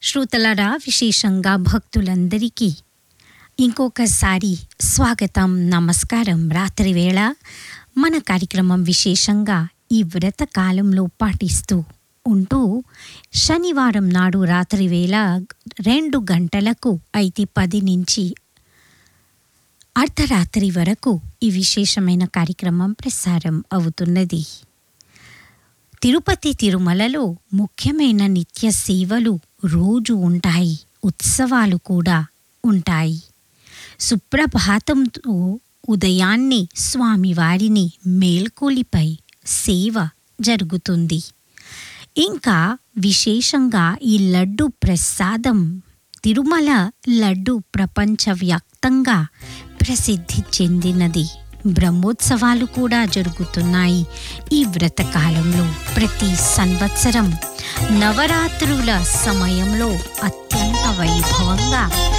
శ్రోతలరా విశేషంగా భక్తులందరికీ ఇంకొకసారి స్వాగతం నమస్కారం రాత్రి వేళ మన కార్యక్రమం విశేషంగా ఈ వ్రత కాలంలో పాటిస్తూ ఉంటూ శనివారం నాడు రాత్రి వేళ రెండు గంటలకు అయితే పది నుంచి అర్ధరాత్రి వరకు ఈ విశేషమైన కార్యక్రమం ప్రసారం అవుతున్నది తిరుపతి తిరుమలలో ముఖ్యమైన నిత్య సేవలు రోజు ఉంటాయి ఉత్సవాలు కూడా ఉంటాయి సుప్రభాతంతో ఉదయాన్నే స్వామివారిని మేల్కొలిపై సేవ జరుగుతుంది ఇంకా విశేషంగా ఈ లడ్డు ప్రసాదం తిరుమల లడ్డు ప్రపంచవ్యాప్తంగా ప్రసిద్ధి చెందినది బ్రహ్మోత్సవాలు కూడా జరుగుతున్నాయి ఈ వ్రతకాలంలో ప్రతి సంవత్సరం నవరాత్రుల సమయంలో అత్యంత వైభవంగా